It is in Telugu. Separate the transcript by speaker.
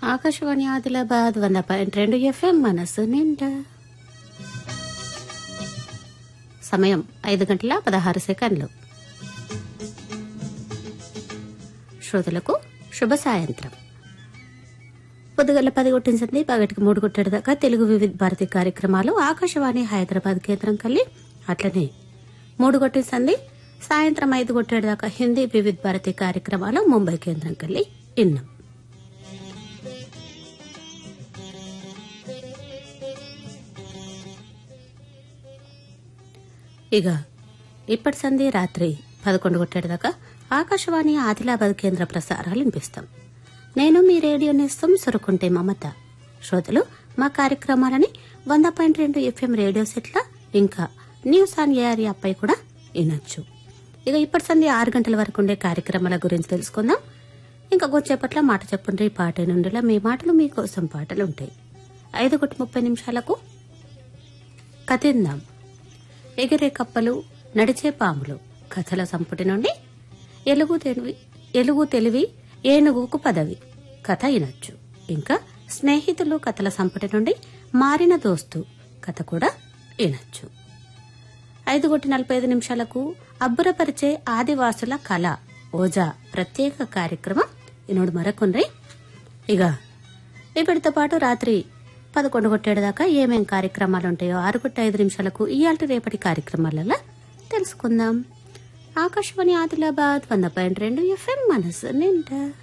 Speaker 1: ఆకాశవాణి ఆదిలాబాద్ వంద పాయింట్ రెండు ఎఫ్ఎం మనసు నిండా సమయం ఐదు గంటల పదహారు సెకండ్లు శ్రోతలకు శుభ సాయంత్రం పొద్దుగల పది కొట్టించింది పగటికి మూడు కొట్టేడు దాకా తెలుగు వివిధ భారతి కార్యక్రమాలు ఆకాశవాణి హైదరాబాద్ కేంద్రం కల్లి అట్లనే మూడు కొట్టించింది సాయంత్రం ఐదు కొట్టేడు దాకా హిందీ వివిధ భారతి కార్యక్రమాలు ముంబై కేంద్రం కల్లి ఇన్నాం ఇక ఇప్పటి సంధి రాత్రి పదకొండు కొట్టేడు దాకా ఆకాశవాణి ఆదిలాబాద్ కేంద్ర ప్రసారాలు వినిపిస్తాం నేను మీ రేడియో నేస్తం సొరుకుంటే మమత శ్రోతలు మా కార్యక్రమాలని వంద పాయింట్ రెండు ఎఫ్ఎం రేడియో సెట్ల ఇంకా న్యూస్ ఆన్ ఏఆర్ యాప్పై కూడా వినొచ్చు ఇక ఇప్పటి సంధి ఆరు గంటల వరకు ఉండే కార్యక్రమాల గురించి తెలుసుకుందాం ఇంకా కొద్దిసేపట్లో మాట చెప్పుండ్రి పాట నుండిలా మీ మాటలు మీకోసం పాటలు ఉంటాయి ఐదు కొట్టి ముప్పై నిమిషాలకు కథిందాం ఎగిరే కప్పలు నడిచే పాములు కథల సంపుటి నుండి ఎలుగు తెలివి ఎలుగు తెలివి ఏనుగుకు పదవి కథ వినొచ్చు ఇంకా స్నేహితులు కథల సంపుటి నుండి మారిన దోస్తు కథ కూడా వినొచ్చు ఐదు కొట్టి నలభై ఐదు నిమిషాలకు అబ్బురపరిచే ఆదివాసుల కళ ఓజా ప్రత్యేక కార్యక్రమం ఈనాడు మరొకొండ్రి ఇక ఇప్పటితో పాటు రాత్రి పదకొండు కొట్టేడు దాకా ఏమేం కార్యక్రమాలు ఉంటాయో ఆరు కొట్టి ఐదు నిమిషాలకు ఇయాల్టి రేపటి కార్యక్రమాలలో తెలుసుకుందాం ఆకాశవాణి ఆదిలాబాద్ వంద పాయింట్ రెండు ఎఫ్ఎం మనసు నిండా